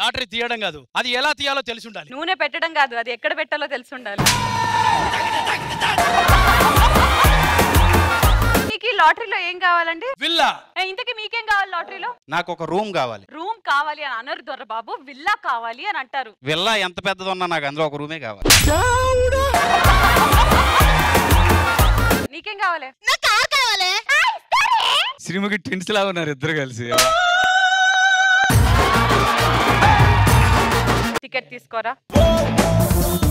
lottery తీయడం కాదు అది ఎలా తీయాలో తెలిసి ఉండాలి నూనె పెట్టడం కాదు అది ఎక్కడ పెట్టాలో తెలిసి ఉండాలి మీకు ఈ లాటరీలో ఏం కావాలండి విల్లా ఏ, ఇంతకీ మీకేం కావాలి లాటరీలో నాకు ఒక రూమ్ కావాలి రూమ్ కావాలి అని అనరు దొర బాబు విల్లా కావాలి అని అంటారు విల్లా ఎంత పెద్దది ఉన్నా నాకు అందులో ఒక రూమే కావాలి నీకేం కావాలి నాకు కార్ కావాలి శ్రీముఖి ట్విన్స్ లాగా ఉన్నారు ఇద్దరు కలిసి టికెట్ తీసుకోరా